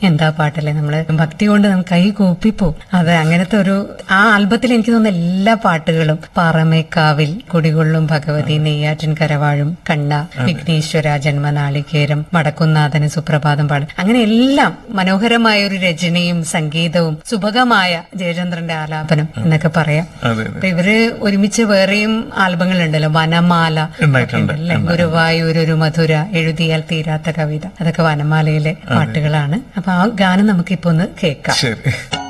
എന്താ പാട്ടല്ലേ നമ്മള് ഭക്തി കൊണ്ട് നമുക്ക് കൈ കൂപ്പിപ്പോവും അത് അങ്ങനത്തെ ഒരു ആ ആൽബത്തിൽ എനിക്ക് തോന്നുന്ന എല്ലാ പാട്ടുകളും പാറമേക്കാവിൽ കുടികൊള്ളും ഭഗവതി നെയ്യാറ്റിൻ കരവാഴും കണ്ണ വിഘ്നേശ്വര ജന്മനാളികേരം വടക്കുന്നാഥന് സുപ്രഭാതം പാടും അങ്ങനെ എല്ലാം മനോഹരമായ ഒരു രചനയും സംഗീതവും സുഭഗമായ ജയചന്ദ്രന്റെ ആലാപനം എന്നൊക്കെ പറയാം അതെ അപ്പൊ ഇവര് ഒരുമിച്ച് വേറെയും ആൽബങ്ങളുണ്ടല്ലോ വനമാല ഉണ്ടായിട്ടുണ്ട്. അല്ലേ ഗുരുവായൂർ ഒരു മധുര എഴുതിയാൽ തീരാത്ത കവിത അതൊക്കെ വനമാലയിലെ പാട്ടുകളാണ് അപ്പൊ ആ ഗാനം നമുക്കിപ്പോ ഒന്ന് കേൾക്കാം ശരി